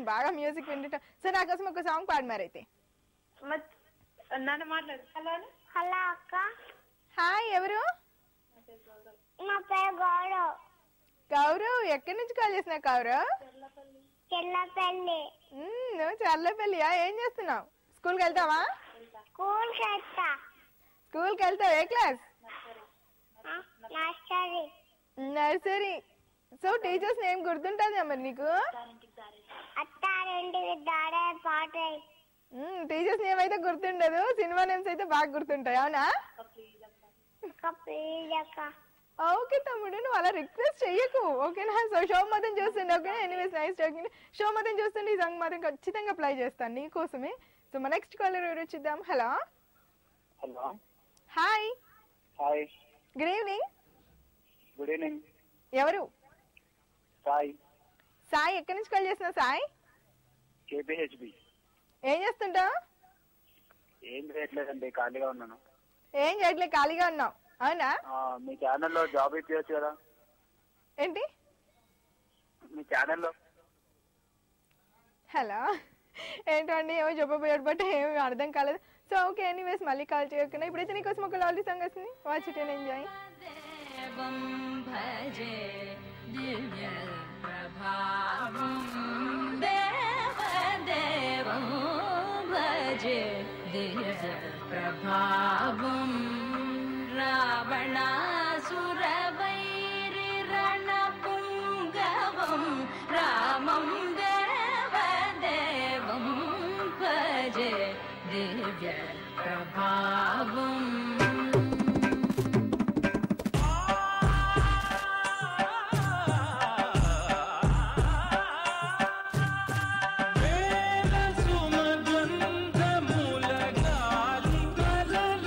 నేను బాగా music వింటుంటా so నా కోసం ఒక సాంగ్ పాడు మరి అయితే నన్ను మాట్లాడు హలో హలో అక్క హాయ్ ఎవరు నా పేరు గౌరవ్ గౌరవ్ ఎక్కడి నుంచి కాల్ చేసిన గౌరవ్ చెల్లపల్లి మ్మ్, నువ్వు చల్లపల్లియా ఏం చేస్తున్నావు స్కూల్కి వెళ్తావా స్కూల్ వెళ్తా స్కూల్కి వెళ్తావు ఏ class nursery nursery so teachers name గుర్తుంటుందా మరి నీకు అత్తారింటికి దాడే పాట టీచర్స్ నేమ్ అయితే గుర్తుండదు సినిమా నేమ్స్ అయితే బాగా గుర్తుంటాయి అవునా అక్క ప్లీజ్ అక్క ఓకే తమ్ముడు నువ్వు అలా రిక్వెస్ట్ చెయ్యకు ఓకేనా సో షో మొత్తం చూస్తుండే okay anyways nice talking show మొత్తం చూస్తుండే ఈ సాంగ్ మాత్రం ఖచ్చితంగా ప్లే చేస్తాను నీకోసమే సో మా నెక్స్ట్ కాలర్ ఎవరు చూద్దాం hello hello hi hi good evening good evening ఎవరు సాయి సాయి ఎక్కడి నుంచి కాల్ చేసిన సాయి కేపీహెచ్బి ఏం చేస్తుంటావు ఏం చేయట్లేదండి ఖాళీగా ఉన్నాను ఏం చేయట్లేదు ఖాళీగా ఉన్నావు అవునా ఆ, మీ ఛానల్లో జాబ్ ఇప్పించచ్చు కదా ఏంటి మీ ఛానల్లో హలో ఏంటండి ఏమో చెప్పబోయాడు బట్ ఏమీ అర్థం కాలేదు సో ఓకే ఎనీవేస్ మళ్ళీ కాల్ చేయకుండా ఇప్పుడైతే నీకోసం ఒక లాలీ సాంగ్ వస్తుంది వాచ్ ఇట్ అండ్ ఎంజాయ్ देवं भजे दिव्यप्रभावं देवदेवं भजे दिव्यप्रभावं रावणासुरवैरिरणपुङ्गवं रामं देवदेवं भजे दिव्यप्रभावम् వేల సుమగంధముల గాలి కలల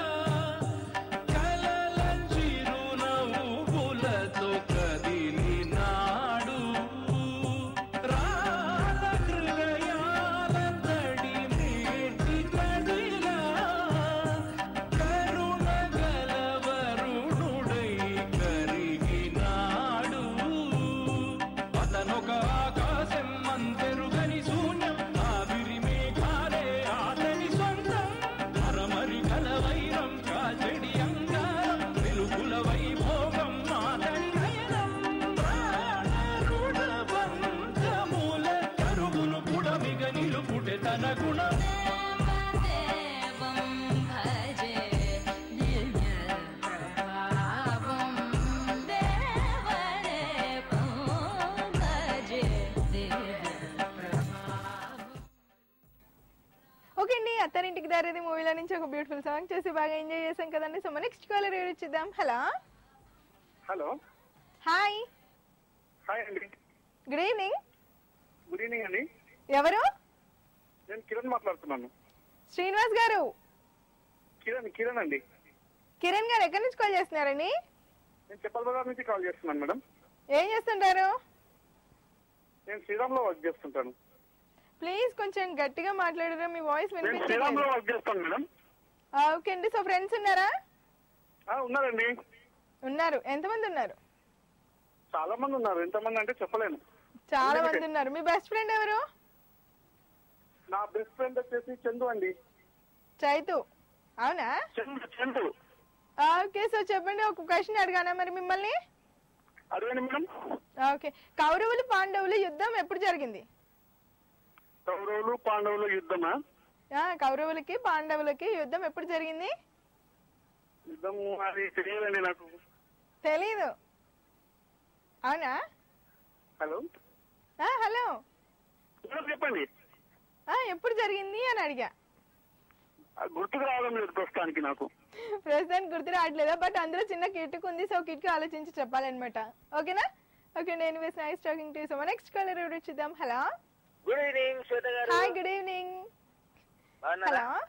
కలల చిరునవ్వులతో కదిలినాడు రాల హృదయాల తడి మేటి కదిలా కరుణ గలవరుణుడై కరిగినాడు అతనొక ఆకాశం అంతెరుగని శూన్యం ఆవిరి మేఘాలే ఆతని సొంతం అరమరి కల వైరం కాచెడి అంగారం వెలుగుల వైభోగం ఆతని నయనం ప్రాణరుణ బంధముల కరుగులు పుడమిగ నిలుపుటె తన గుణం देवं भजे दिव्यप्रभावं देवदेवं भजे दिव्यप्रभावम् ఓకే అండి అత్తారింటికి దారేది మూవీలో నుంచి ఒక బ్యూటిఫుల్ సాంగ్ చేసి బాగా ఎంజాయ్ చేసాం కదండి సో మా నెక్స్ట్ కాలర్ ఎవరు ఇచ్చిద్దాం హలో హలో హాయ్ హాయ్ అండి గుడ్ ఈవినింగ్ గుడ్ ఈవినింగ్ అండి ఎవరు నేను కిరణ్ మాట్లాడుతున్నాను శ్రీనివాస్ గారు కిరణ్ కిరణ్ అండి కిరణ్ గారు ఎక్కడి నుంచి కాల్ చేస్తున్నారండి నేను చెప్పల్ బజార్ నుంచి కాల్ చేస్తున్నాను మేడం ఏం చేస్తుంటారు నేను శ్రీరామ్లో వర్క్ చేస్తుంటాను ప్లీజ్ కొంచెం గట్టిగా మాట్లాడరా మీ వాయిస్ నేను శ్రీరామ్లో వినిపించట్లేదు వర్క్ చేస్తాను మేడం ఓకే అండి సో ఫ్రెండ్స్ ఉన్నారా ఆ, ఉన్నారండి ఉన్నారు ఎంతమంది ఉన్నారు చాలా మంది ఉన్నారు ఎంతమంది అంటే చెప్పలేను చాలా మంది ఉన్నారు మీ బెస్ట్ ఫ్రెండ్ ఎవరు నా బెస్ట్ ఫ్రెండ్ వచ్చేసి చందు అండి చైతు అవునా చందు చందు ఓకే సో చెప్పండి ఒక క్వశ్చన్ అడిగానా మరి మిమ్మల్ని అడగండి మేడం ఓకే కౌరవులు పాండవులు యుద్ధం ఎప్పుడు జరిగింది కౌరవులు పాండవులు యుద్ధమా ఆ, కౌరవులకి పాండవులకి యుద్ధం ఎప్పుడు జరిగింది యుద్ధం అది తెలియదండి నాకు తెలీదు అవునా హలో ఆ, హలో మేడం చెప్పండి ఆ, ఎప్పుడు జరిగింది అని అడిగా ఆ, గుర్తుకు రావడం లేదు ప్రస్తుతానికి నాకు ప్రస్తుతానికి గుర్తు రావట్లేదా బట్ అందులో చిన్న కిటుకు ఉంది సో కిట్కి ఆలోచించి చెప్పాలన్నమాట ఓకేనా ఓకే నేను was nice talking to so next caller ఎవరు చూద్దాం హలో గుడ్ ఈవినింగ్ శ్వేత గారు హాయ్ గుడ్ ఈవినింగ్ బాగున్నారా హలో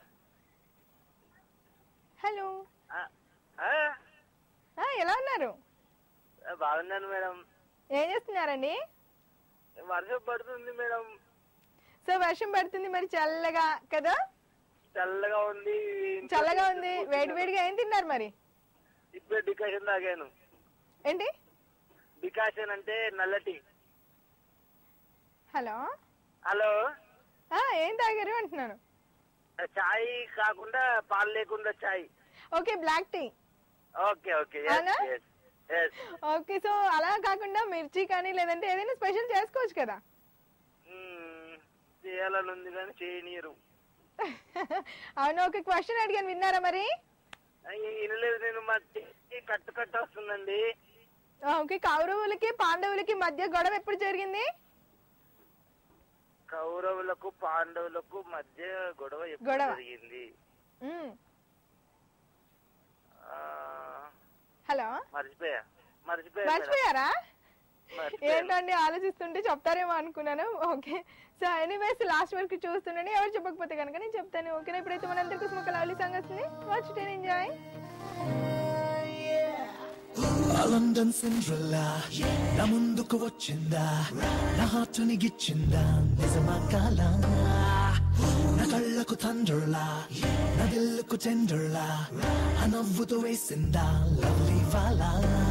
హలో ఆ, ఆ, ఆ, ఎలా ఉన్నారు ఆ, బాగున్నాను మేడం ఏం చేస్తున్నారండి వర్షం పడుతుంది మేడం సో వర్షం పడుతుంది మరి చల్లగా కదా చల్లగా ఉంది చల్లగా ఉంది వేడి వేడిగా ఏం తిన్నారు మరి ఇప్పుడే డికాషన్ తాగాను ఏంటి డికాషన్ అంటే నల్లటి హలో హలో ఆ, ఏం తాగారు అంటున్నాను చాయ్ కాకుండా పాలు లేకుండా చాయ్ okay black tea okay okay అవునా? ఎస్ ఎస్ ఓకే సో అలా కాకుండా మిర్చి కానీ లేదంటే ఏదైనా స్పెషల్ చేసుకోవచ్చు కదా చేయాలని ఉంది కానీ చేయనీయరు అవును ఒక క్వశ్చన్ అడిగాను విన్నారా మరి అయ్య, వినలేదు నేను మా చెయ్యి కట్టు కట్టు వస్తుందండి ఆ, ఓకే కౌరవులకి పాండవులకి మధ్య గొడవ ఎప్పుడు జరిగింది కౌరవులకు పాండవులకు మధ్య గొడవ ఎప్పుడు గొడవ. జరిగింది మ్మ్. ఆ, హలో మర్చిపోయా మర్చిపోయా మేడం. మర్చిపోయారా మర్చిపోయాను. ఏంటండి ఆలోచిస్తుంటే చెప్తారేమో అనుకున్నాను ఓకే సో ఎనీవేస్ లాస్ట్ వరకు చూస్తుండండి ఎవరు చెప్పకపోతే కనుక నేను చెప్తాను ఓకేనా ఇప్పుడైతే మనందరి కోసం ఒక లవ్లీ సాంగ్ వస్తుంది వాచ్ టెన్ ఎంజాయ్ ఆ లండన్ సిండ్రల్లా నా ముందుకు వచ్చిందా నా హార్ట్ని గిచ్చిందా నిజమా కాలా నా కళ్ళకు తండ్రులా నా దిల్లుకు టెండర్లా ఆ నవ్వుతూ వేసిందా లవ్లీ వాలా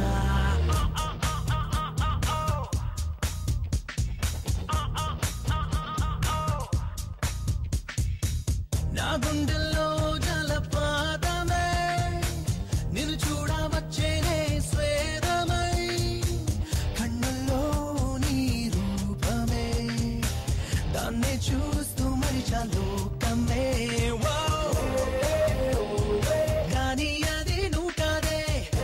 నా గుండెల్లో జలపాతమే నిన్ను చూడవచ్చేనే స్వేదమై కన్నుల్లో నీ రూపమే దాన్నే చూస్తూ మరిచా లోకమే వో. కానీ అది నువ్వు కాదే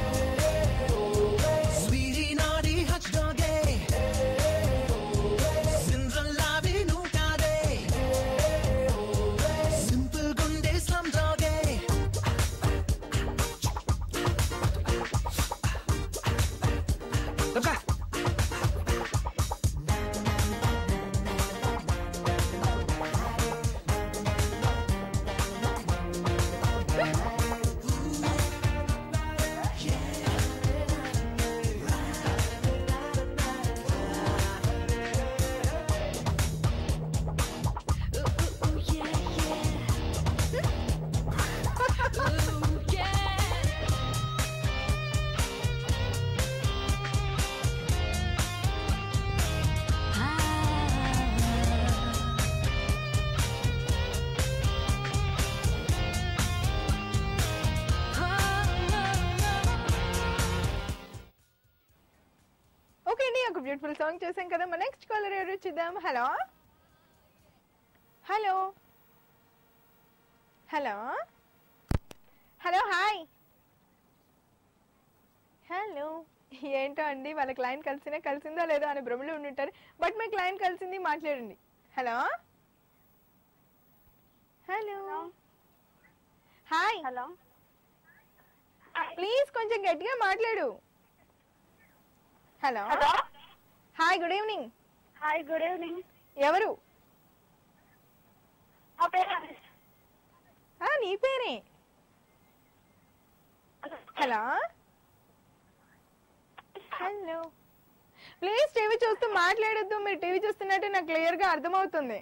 స్వీటీ నాడి హచ్ డాగే సిండ్రల్లావి నువ్వు కాదే సింపుల్ గుండే స్లమ్ డాగే ఓకే అండి ఒక బ్యూటిఫుల్ సాంగ్ చూసాం కదా మన నెక్స్ట్ కాలర్ ఎవరు చూద్దాం hello hello hello hello hi hello ఏంటో అండి వాళ్ళ క్లయింట్ కలిసినా కలిసిందో లేదో అని భ్రమలో ఉండుంటారు బట్ మీ క్లయింట్ కలిసింది మాట్లాడండి hello hello hi hello please కొంచెం గట్టిగా మాట్లాడు hello hello hi good evening hi good evening ఎవరు నా పేరు అనీష్. ఆ, నీ పేరే హలో హలో ప్లీజ్ టీవీ చూస్తూ మాట్లాడొద్దు మీరు టీవీ చూస్తున్నట్టు నాకు క్లియర్ గా అర్థమవుతుంది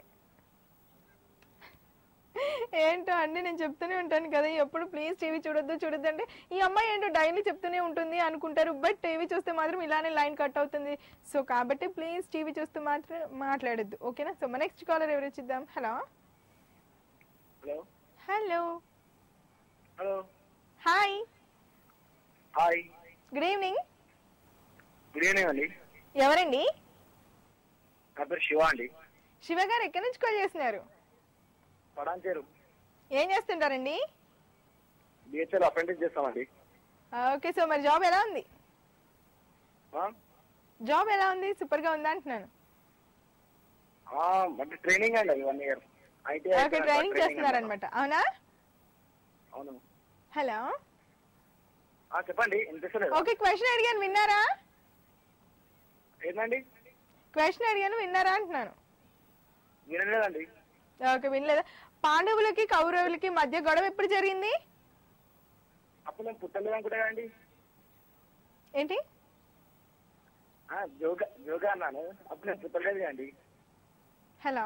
ఏంటో అండి నేను చెప్తూనే ఉంటాను కదా ఎప్పుడు ప్లీజ్ టీవీ చూడొద్దు చూడొద్దు అంటే ఈ అమ్మాయి ఏంటో డైలీ చెప్తూనే ఉంటుంది అనుకుంటారు బట్ టీవీ చూస్తే మాత్రం ఇలానే లైన్ కట్ అవుతుంది సో కాబట్టి ప్లీజ్ టీవీ చూస్తూ మాత్రం మాట్లాడొద్దు ఓకేనా సో మన నెక్స్ట్ కాలర్ ఎవరు వచ్చిద్దాం hello hello hello hello hi hi good evening good evening అండి ఎవరండి నా పేరు శివ అండి శివ గారు ఎక్కడి నుంచి కాల్ చేస్తున్నారు పడాంచేరు ఏం చేస్తుంటారండి బిహెచ్ఎల్ అప్రెంటిస్ చేస్తామండి ఓకే సో మరి జాబ్ ఎలా ఉంది ఆ? జాబ్ ఎలా ఉంది సూపర్ గా ఉందా అంటున్నాను ఆ, అంటే ట్రైనింగ్ అండి అది వన్ ఇయర్ అయితే ఓకే ట్రైనింగ్ చేస్తున్నారనమాట అవునా అవును హలో ఆ, చెప్పండి వినిపిస్తలేదు ఓకే క్వశ్చన్ అడిగాను విన్నారా ఏంటండి క్వశ్చన్ అడిగాను విన్నారా అంటున్నాను వినలేదండి ఓకే వినలేదా పాండవులకి కౌరవులకి మధ్య గొడవ ఎప్పుడు జరిగింది అప్పుడు నేను పుట్టలేదు అనుకుంటా కదండి ఏంటి ఆ, జోగా జోగా అన్నాను అప్పుడు నేను పుట్టలేదు కదండి హలో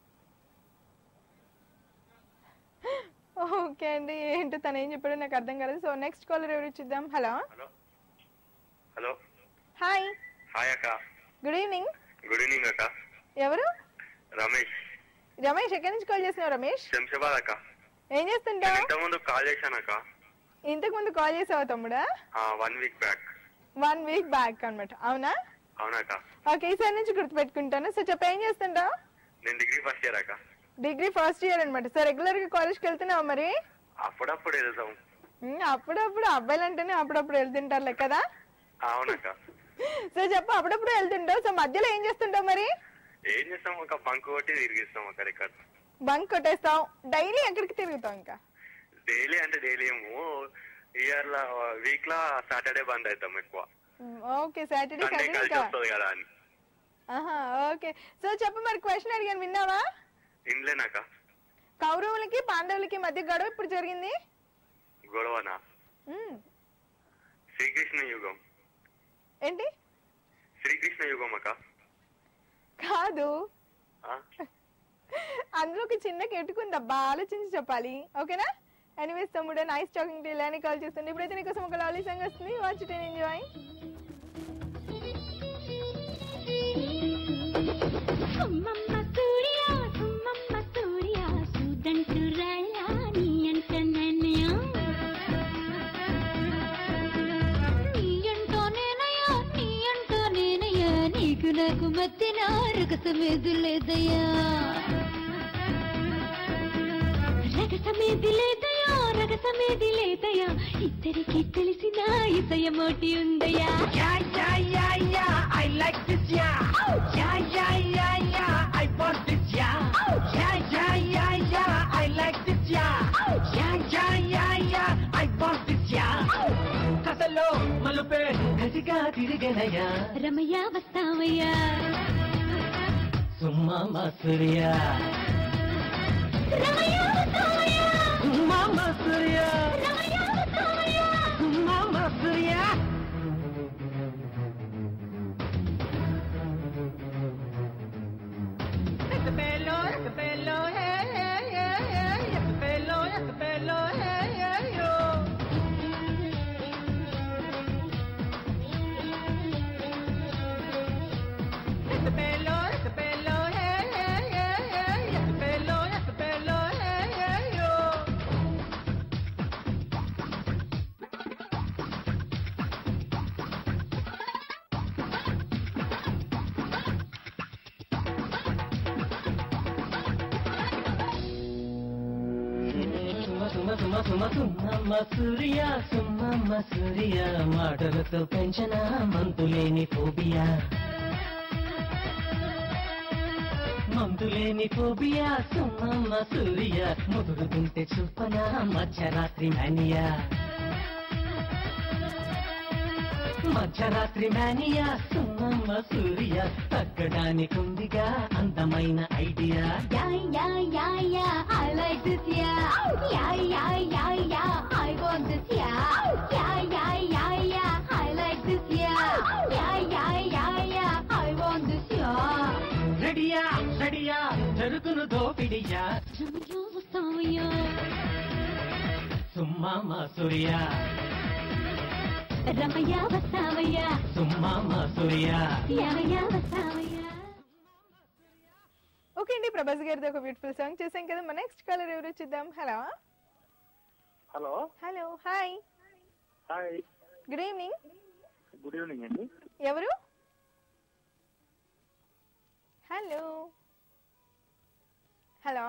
ఓకే అండి ఏంటో తను ఏం చెప్పాడో నాకు అర్థం కాలేదు సో నెక్స్ట్ కాలర్ ఎవరు ఇచ్చిద్దాం hello hello hello hi hi అక్క గుడ్ ఈవినింగ్ గుడ్ ఈవినింగ్ అక్క ఎవరు రమేష్ రమేష్ ఎక్కడి నుంచి కాల్ చేస్తున్నావు రమేష్ శంషాబాద్ అక్క ఏం చేస్తుంటావు ఇంత ముందు కాల్ చేశాను అక్క ఇంతకు ముందు కాల్ చేసావు తమ్ముడా one week back one week back అన్నమాట అవునా అవునక్క ఓకే ఈసారి నుంచి గుర్తుపెట్టుకుంటాను సో చెప్ప ఏం చేస్తుంటావు నేను డిగ్రీ ఫస్ట్ ఇయర్ అక్క డిగ్రీ ఫస్ట్ ఇయర్ అనమాట సో రెగ్యులర్ గా కాలేజ్కి వెళ్తున్నావు మరి అప్పుడప్పుడు వెళ్తాం ఉమ్, అప్పుడప్పుడు అబ్బాయిలు అంటేనే అప్పుడప్పుడు వెళ్తుంటారులే కదా అవునక్క సో చెప్పు అప్పుడప్పుడు వెళ్తుంటావు సో మధ్యలో ఏం చేస్తుంటావు మరి ఏం చేస్తాం ఒక బంక్ కొట్టి తిరిగిస్తాం అక్కడిక్కడ బంక్ కొట్టేస్తావు డైలీ ఎక్కడికి తిరుగుతావు ఇంకా డైలీ అంటే డైలీ ఏమో ఇయర్ లా వీక్ లా సాటర్డే బంద్ అవుతాం ఎక్కువ ఓకే సాటర్డే సండే సండే కలిసి ఇంకా వస్తుంది కదా అని ఆహా ఓకే సో చెప్పు మరి క్వశ్చన్ అడిగాను విన్నావా ఇండ్లేనాక కౌరవులకి పాండవులకి మధ్య గొడవ ఇప్పుడు జరిగింది గొడవనా ఉమ్, శ్రీకృష్ణ యుగం ఏంటి శ్రీకృష్ణ యుగం అక్క కాదు ఆ? అందులో ఒక చిన్న కెట్టుకుందబ్బా ఆలోచించి చెప్పాలి ఓకేనా ఎనీవేస్ తమ్ముడు నైస్ టాకింగ్ టు ఇలానే కాల్ చేస్తుంది ఇప్పుడైతే నీకోసం ఒక లవ్లీ సాంగ్ వస్తుంది వాచ్ ఇట్ ఎంజాయ్ సుమ్మమ్మ సూర్య సుమ్మమ్మ సూర్య సుదంటు రాయా నీ అంట నన్నయా నీ అంట నేనయ్యా నీ అంట నేనయ్యా నీకు నాకు మధ్యన రగసమేది లేదయ్యా రగసమేది లేదయ్యా రగసమేది లేదయ్యా ఇద్దరికి తెలిసిన ఇసయమోటి ఉందయ్యా Yeah, yeah, yeah, yeah, I like this, yeah. Yeah, yeah, yeah, yeah, I want this, yeah. Yeah, yeah, yeah, yeah, I like this, yeah. Yeah, yeah, yeah, yeah, I want this, yeah. కథలో మలుపే గదిగా తిరిగెనయ్యా రమయ్య వస్తావయ్యా సుమ్మ సూర్య రమయ్య వస్తావయ్యా సుమ్మ సూర్య రమయ్య వస్తావయ్యా సుమ్మ సూర్య సుమ సుమ సుమ సుమ సుమ్మమ్మ సూర్య సుమ్మమ్మ సూర్య మాటలతో పెంచిన మంతులేని phobia మందులేని phobia సుమ్మమ్మ సూర్య ముదురుతుంటే చూపన మధ్యరాత్రి mania మధ్యరాత్రి mania సుమ్మమ్మ Surya తగ్గడానికుందిగా అందమైన idea Yeah, yeah, yeah, yeah, I like this, yeah. Yeah, yeah, yeah, yeah, I want this, yeah. Yeah, yeah, yeah, yeah, I like this, yeah. Yeah, yeah, yeah, yeah, I want this, yeah. రెడియా రెడియా జరుగును దోపిడియా రమయ్య వస్తావయ్యా సుమ్మమ్మ సూర్య రమయ్య వస్తావయ్యా సుమ్మమ్మ సూర్య యావయ్య వస్తావయ్యా ఓకే అండి ప్రభాస్ గారిది ఒక బ్యూటిఫుల్ సాంగ్ చేసాం కదా మన నెక్స్ట్ కలర్ ఎవరు చూద్దాం hello hello hello hi hi good evening good evening అండి ఎవరు హలో హలో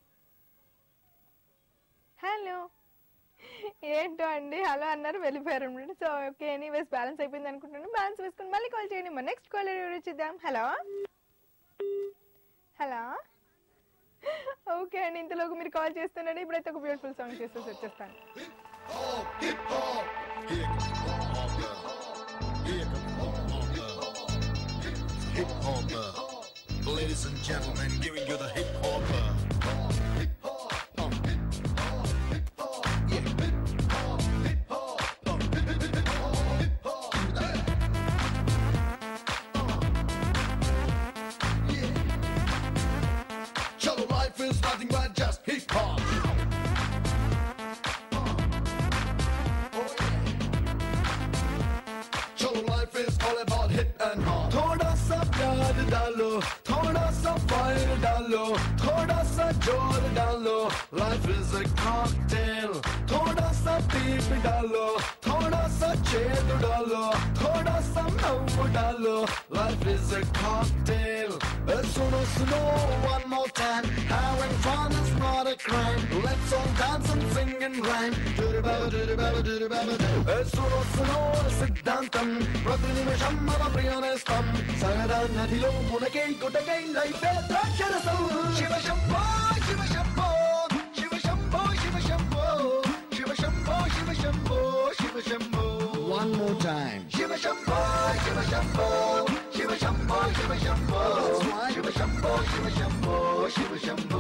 హలో ఏంటో అండి హలో అన్నారు వెళ్ళిపోయారు అనమాట సో ఓకే ఎనీవేస్ బ్యాలెన్స్ అయిపోయింది అనుకుంటున్నాను బ్యాలెన్స్ వేసుకుని మళ్ళీ కాల్ చేయండి మన నెక్స్ట్ కాల్ ఎవరు చూద్దాం హలో హలో ఓకే అండి ఇంతలోకి మీరు కాల్ చేస్తున్నాడు ఇప్పుడైతే ఒక బ్యూటిఫుల్ సాంగ్ చేసేసి వచ్చేస్తాను Hip hopper. Ladies and gentlemen, giving you the hip hopper. Shallow life is nothing but just hip hop. Shallow life is all about hit and hop. थोड़ा सा प्यार डालो थोड़ा सा फायर डालो डालो थोड़ा सा जोर डालो लाइफ इज a cocktail थोड़ा सा पीप डालो थोड़ा सा छेद डालो थोड़ा सा नव डालो life is a cocktail Uh, सुनो सुनो one more time having fun is not a crime let's all dance and sing and rhyme do-do-ba-ba, do-do-ba-ba, do-do-ba-ba, do. Uh, సునో సునో సిద్ధాంతం ప్రతి నిమిషం మన ప్రియనేస్తాం సరదా నదిలో మునకే గుటకై లైఫే ద్రాక్షరసం Shiva Shambho Shiva Shambho Shiva Shambho Shiva Shambho Shiva Shambho Shiva Shambho Shiva Shambho one more time Shiva Shambho Shiva Shambho Shiva Shambho Shiva Shambho Shiva Shambho Shiva Shambho Shiva Shambho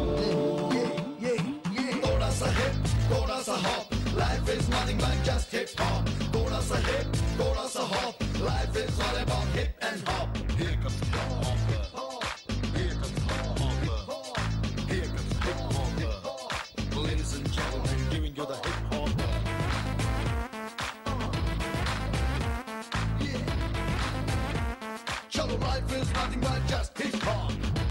थोड़ा सा hip, थोड़ा सा hop. Life is nothing but just hip hop. थोड़ा सा hip, थोड़ा सा hop. Life is all about hip and hop. Here comes hip hopper. Here comes hip hopper. Here comes hip hopper. Ladies and gentlemen, giving you the hip hopper. Yeah. Cholo life is nothing but just hip hop.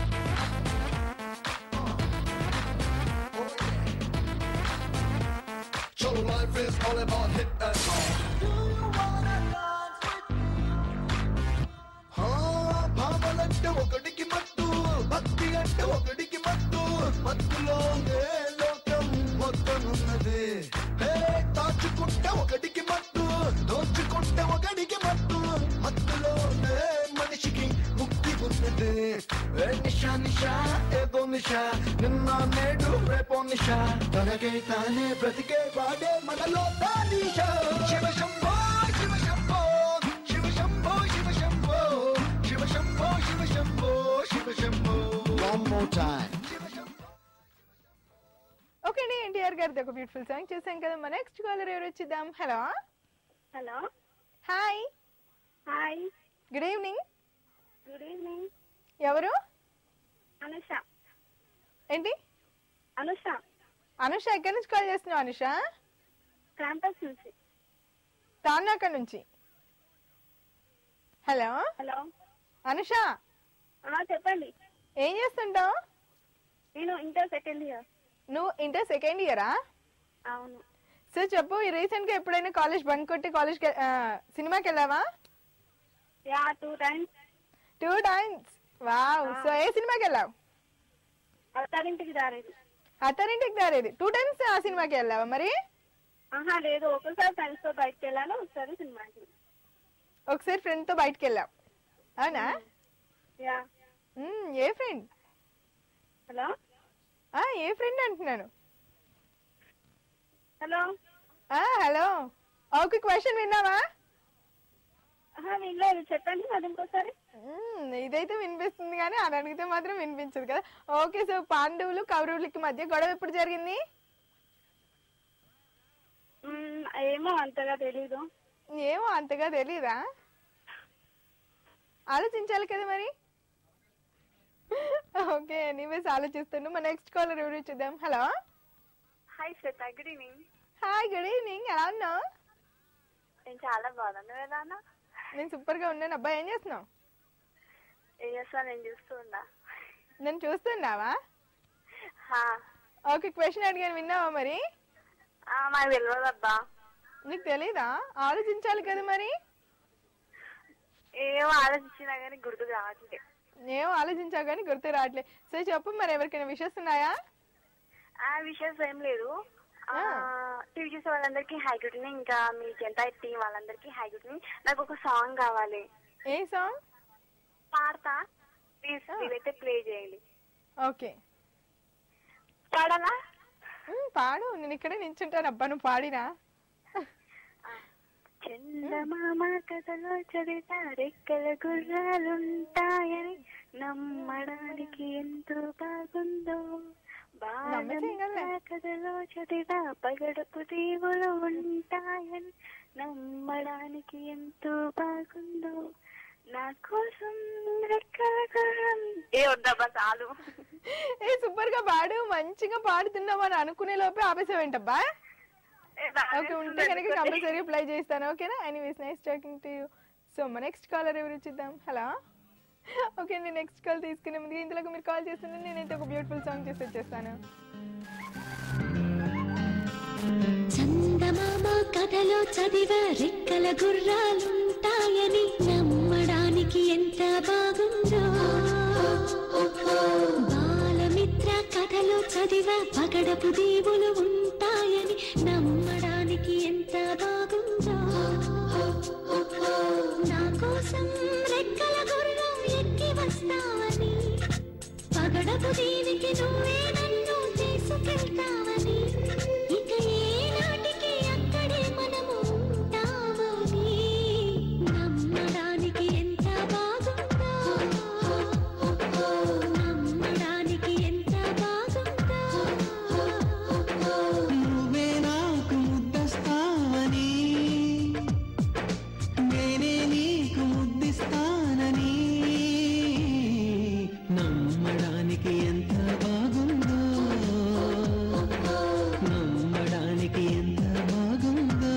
Cholo life is all about hip and hop. ఆ, భావలంటే ఒకడికి మత్తు భక్తి అంటే ఒకడికి మత్తు మత్తులోనే లోకం మొత్తనున్నది హే దాచుకుంటే ఒకడికి మత్తు దోచుకుంటే ఒకడికి మత్తు మత్తులోనే మనిషికి ముక్తి ఉన్నది ఏ నిషా నిషా ఏదో నిషా నిన్న నేడు రేపో నిషా తనకే తానే బ్రతికే వాడే మనలో దానిషా Shiva Shambho Shiva Shambho Shiva Shambho Shiva Shambho Shiva Shambho Shiva Shambho Shiva Shambho one more time okay అండి ఎన్టీఆర్ గారిది ఒక బ్యూటిఫుల్ సాంగ్ చూసాం కదా మా నెక్స్ట్ కాలర్ ఎవరు వచ్చిద్దాం hello hello hi hi good evening good evening ఎవరు అనుష ఏంటి అనుష అనుష ఎక్కడి నుంచి కాల్ చేస్తున్నావు అనుష క్యాంపస్ నుంచి తాన్నాక నుంచి హలో హలో అనుష చెప్పండి ఏం చేస్తుంటావు నేను ఇంటర్ సెకండ్ ఇయర్ నువ్వు ఇంటర్ సెకండ్ ఇయరా అవును సో చెప్పు ఈ రీసెంట్ గా ఎప్పుడైనా కాలేజ్ బంక్ కొట్టి కాలేజ్ సినిమాకి వెళ్ళావా yeah two times two times wow so ఏ సినిమాకి వెళ్ళావు అత్తారింటికి దారేది అత్తారింటికి దారేది టూ టైమ్స్ ఆ సినిమాకి వెళ్ళావా మరి ఆహా లేదు ఒకసారి ఫ్రెండ్స్ తో బయటకు వెళ్ళాను ఒకసారి సినిమాకి ఒకసారి ఫ్రెండ్ తో బయటకు వెళ్ళావు అవునా యా మ్మ్, ఏ ఫ్రెండ్ హలో ఆ ఏ ఫ్రెండ్ అంటున్నాను హలో ఆ హలో ఒక క్వశ్చన్ విన్నావా ఆహా వినలేదు చెప్పండి అది ఇంకోసారి మ్మ్, ఇదైతే వినిపిస్తుంది కానీ అది అడిగితే మాత్రం వినిపించదు కదా ఓకే సో పాండవులు కౌరవులకి మధ్య గొడవ ఎప్పుడు జరిగింది మ్మ్, ఏమో అంతగా తెలీదు ఏమో అంతగా తెలీదా ఆలోచించాలి కదా మరి ఓకే ఎనీవేస్ ఆలోచిస్తాను మా నెక్స్ట్ కాలర్ ఎవరు చూద్దాం hello hi Shweta good evening hi good evening ఎలా ఉన్నావు నేను చాలా బాగున్నాను ఎలా ఉన్నా నేను సూపర్ గా ఉన్నాను అబ్బాయి ఏం చేస్తున్నావు ఏం చేస్తా నేను చూస్తూ ఉన్నా నన్ను చూస్తున్నావా హా. ఓకే క్వశ్చన్ అడిగాను విన్నావా మరి ఆ, మాకు తెలియదు అబ్బా నీకు తెలీదా ఆలోచించాలి కదా మరి ఏమో ఆలోచించినా కానీ గుర్తు రావట్లేదు ఏం ఆలోచించావు కానీ గుర్తు రావట్లేదు సో చెప్పు మరి ఎవరికైనా విషెస్ ఉన్నాయా ఆ విషయం ఏం లేదు టీవీ చూసే వాళ్ళందరికీ హై గుడ్ ఈవినింగ్ ఇంకా మీ జనతా టీం వాళ్ళందరికీ హై గుడ్ ఈవినింగ్ నాకు ఒక సాంగ్ కావాలి ఏ సాంగ్ పాడతా ప్లీజ్ మీరైతే ప్లే చేయండి ఓకే పాడాలా మ్, పాడు నేను ఇక్కడే నించుంటాను అబ్బా నువ్వు పాడినా చందమామ కథలో చదివితే రెక్కల గుర్రాలుంటాయని నమ్మడానికి ఎంతో బాగుందో బాలమ్మ కథలో చదివా పగడపు దీవులు ఉంటాయని నమ్మడానికి ఎంతో బాగుందో నా కోసం రెక్కల గుర్రం ఏ వద్దబ్బా చాలు ఏ సూపర్ గా పాడు మంచిగా పాడుతున్నావు అని అనుకునే లోపే ఆపేసావేంటబ్బా ఓకే ఉంటే కనుక కంపల్సరీ అప్లై చేస్తాను ఓకేనా anyways nice talking to you so మా నెక్స్ట్ కాలర్ ఎవరు చూద్దాం హలో ఓకే అండి నెక్స్ట్ కాల్ తీసుకునే ముందు ఇందులో మీరు కాల్ చేస్తుంటే నేనైతే ఒక బ్యూటిఫుల్ సాంగ్ చేసి వచ్చేస్తాను చందమామ కథలో చదివ రెక్కల గుర్రాలుంటాయని నమ్మడానికి ఎంత బాగుందో బాలమిత్ర కథలో చదివ పగడపు దేవులు ఉంటాయని నమ్మడానికి ఎంత బాగుందో నా కోసం రెక్కల గుర్రం ఎక్కి వస్తావని పగడపు దీనికి నువ్వే నన్ను తీసుకెళ్తావని ఇక ఏనాటికి అక్కడే మనము ఉంటామని నమ్మడానికి ఎంత బాగుందో నమ్మడానికి ఎంత బాగుందో నువ్వే నాకు ముద్దస్తావని నేనే నీకు ముద్దిస్తానని నమ్మడానికి ఎంత బాగుందో నమ్మడానికి ఎంత బాగుందో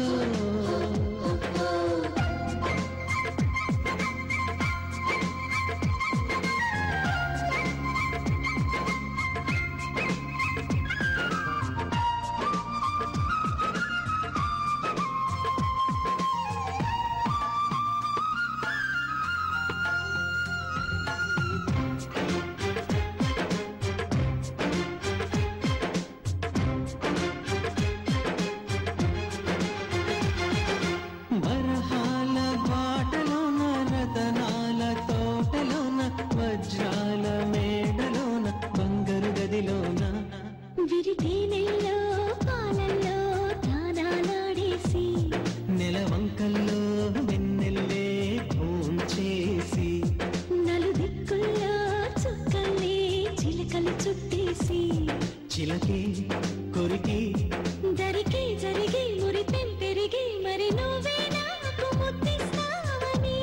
వరహాల బాటలోన రతనాల తోటలోన వజ్రాల మేడలోన బంగారు గదిలోన విరితేనెల్లో పాలల్లో తానాలాడేసి నెలవంకల్లో వెన్నెల్లే భోంచేసి నలుదిక్కుల్లో చుక్కల్ని చిలకలు చుట్టేసి చిలకే కొరికి దరికి జరిగి మురిపెం పెరిగి మరి నువ్వే నాకు ముద్దిస్తావని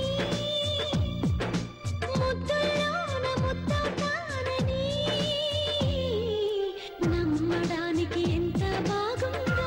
ముద్దుల్లోన ముద్దవుతానని నమ్మడానికి ఎంత బాగుందో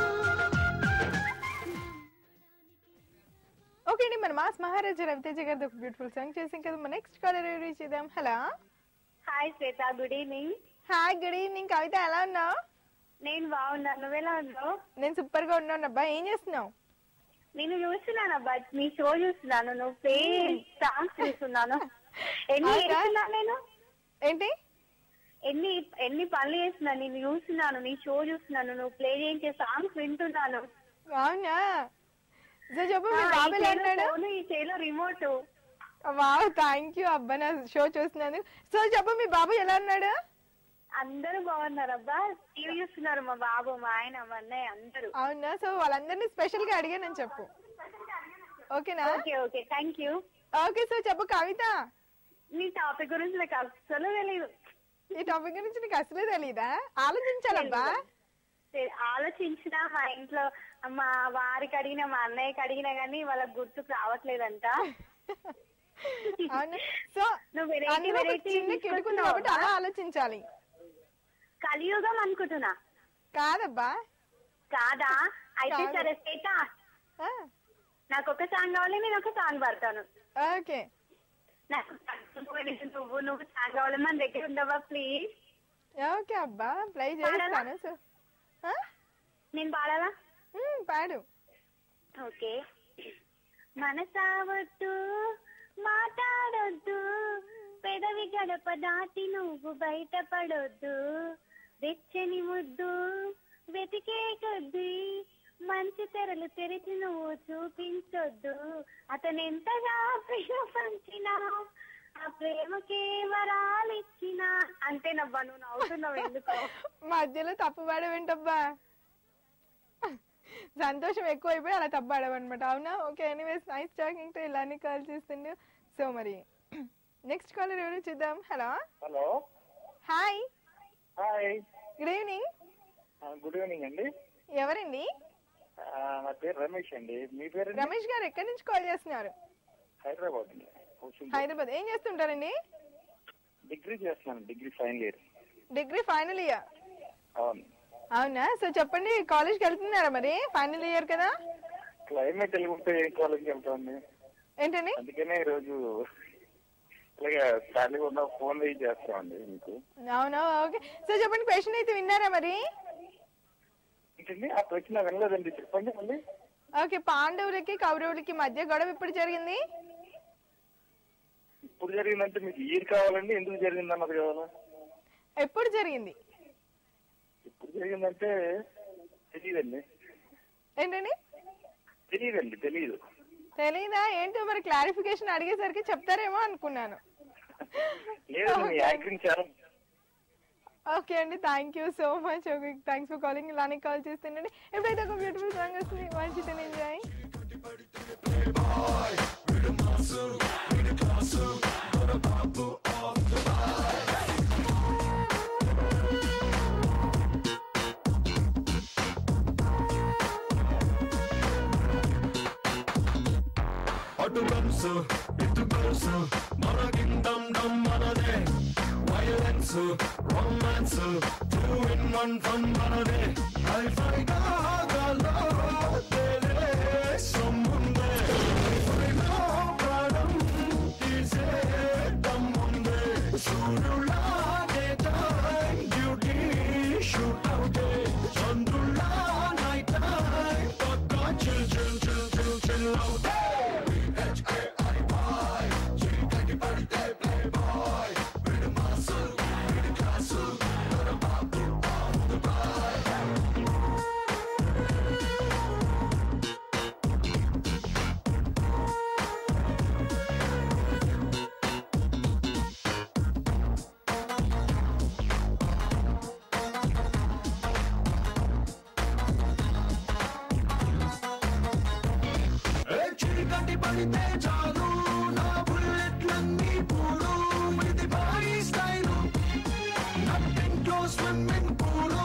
ఓకే అండి మన మాస్ మహారాజా రవితేజ గారిది ఒక బ్యూటిఫుల్ సాంగ్ చేసాం కదా మన నెక్స్ట్ కాలర్ రీచ్ చేద్దాం hello hi Shweta good evening hi good evening Kavitha ఎలా ఉన్నావు నేను బాగున్నాను నువ్వెలా ఉన్నావు నేను సూపర్ గా ఉన్నాను అబ్బా ఏం చేస్తున్నావు నేను చూస్తున్నాను అబ్బా నీ షో చూస్తున్నాను నువ్వు ప్లే సాంగ్స్ చూస్తున్నాను ఎన్ని అవునా? చేస్తున్నాను నేను ఏంటి ఎన్ని ఎన్ని పనులు చేస్తున్నాను నేను చూస్తున్నాను నీ షో చూస్తున్నాను నువ్వు ప్లే చేయించే సాంగ్స్ వింటున్నాను అవునా సో చెప్పు మీ ఆ, బాబు ఈ ఎలా చేలో ఉన్నాడు ఫోను, ఈ చేలో రిమోట్ వావ్ థ్యాంక్ యూ అబ్బా నా షో చూస్తున్నాను సో చెప్పు మీ బాబు ఎలా ఉన్నాడు అందరూ బాగున్నారు అబ్బా టీవీ చూస్తున్నారు మా బాబు మా ఆయన మా అన్నయ్య అందరూ అవునా సో వాళ్ళందరినీ స్పెషల్ గా అడిగానని చెప్పు ఓకేనా okay okay thank you okay so చెప్పు కవిత నీ టాపిక్ గురించి నాకు అస్సలు తెలియదు ఈ టాపిక్ గురించి నీకు అసలే తెలీదా ఆలోచించాలబ్బా తె- ఆలోచించినా మా ఇంట్లో మా వారికి అడిగిన మా అన్నయ్యకి అడిగినా గానీ వాళ్ళకి గుర్తుకు రావట్లేదంట అవునా సో నువ్వు వెరైటీ అందులో ఒక వెరైటీ చిన్న కిటుకుంది కాబట్టి అలా ఆలోచించాలి కలియుగం అనుకుంటున్నా కాదబ్బా కాదా అయితే కాదు. సరే శ్వేత ఆ, నాకు ఒక సాంగ్ కావాలి నేను ఒక సాంగ్ పాడతాను ఓకే నాకు నువ్వు నువ్వు సాంగ్ కావాలి మన దగ్గర ఉండవా ప్లీజ్ ఓకే అబ్బా ప్లే చేస్తాను సో ఆ? నేను పాడాలా ఉమ్, పాడు ఓకే మనసావద్దు మాట్లాడొద్దు పెదవి గడప దాటి నువ్వు బయటపడొద్దు వెచ్చని ముద్దు వెతికే కొద్ది మంచి తెరలు తెరిచి నువ్వు చూపించొద్దు అతను ఎంతగా ప్రేమ పంచినా ఆ ప్రేమకే వరాలిచ్చినా అంతేనబ్బా నువ్వు నవ్వుతున్నావు ఎందుకో మధ్యలో తప్పు పాడవేంటబ్బా సంతోషం ఎక్కువైపోయి అలా తప్పు పాడవన్నమాట అవునా ఓకే ఎనీవేస్ నైస్ టాకింగ్ తో ఇలానే కాల్ చేస్తుండే సో మరి నెక్స్ట్ కాలర్ ఎవరు చూద్దాం hello hello hi hi good evening good evening అండి ఎవరండి ఆ, నా పేరు రమేష్ అండి మీ పేరు రమేష్ గారు ఎక్కడి నుంచి కాల్ చేస్తున్నారు హైదరాబాద్ అండి హౌసింగ్ హైదరాబాద్ ఏం చేస్తుంటారండి డిగ్రీ చేస్తున్నాను degree final year degree final year అవును అవునా సో చెప్పండి కాలేజ్కి వెళ్తున్నారా మరి ఫైనల్ ఇయర్ కదా క్లైమేట్ వెళ్ళిపోతే ఏం కాలేజ్కి వెళ్తామండి ఏంటండి అందుకనే ఈరోజు అలాగే ఖాళీగా ఉన్న ఫోన్ వెయిట్ చేస్తామండి మీకు అవునా ఓకే సో చెప్పండి క్వశ్చన్ అయితే విన్నారా మరి ఏంటండి ఆ ప్రశ్న వినలేదండి చెప్పండి మళ్ళీ ఓకే పాండవులకి కౌరవులకి మధ్య గొడవ ఎప్పుడు జరిగింది ఇప్పుడు జరిగిందంటే మీకు ఇయర్ కావాలండి ఎందుకు జరిగింది అన్నది కావాలా ఎప్పుడు జరిగింది ఇప్పుడు జరిగిందంటే తెలియదండి ఏంటండి తెలియదండి తెలియదు తెలీదా ఏంటో మరి క్లారిఫికేషన్ అడిగేసరికి చెప్తారేమో అనుకున్నాను లేదండి మీ యాంకరింగ్ చాలా ఓకే అండి thank you so much okay thanks for calling ఇలానే కాల్ చేస్తుండండి ఎప్పుడైతే ఒక బ్యూటిఫుల్ సాంగ్ వస్తుంది మంచితో ఎంజాయ్ అటు గమ్స్ ఇటు గమ్స్ మన కింగ్డమ్ డమ్ మనదే violence romance two in one fun మనదే హైఫై కాగలో తేలే సమ్ముందే హైఫైలో ప్రాణం తీసే దమ్ముందే సూర్యులాగే టైం డ్యూటీ షూట్ అవుటే చంద్రులా నైట్ టైం పక్కా chill chill chill chill chill అవుతే ఏ చీకటి పడితే చాలు నా బుల్లెట్లన్నీ పూలు ఇది భారీ style nothing close swimming pool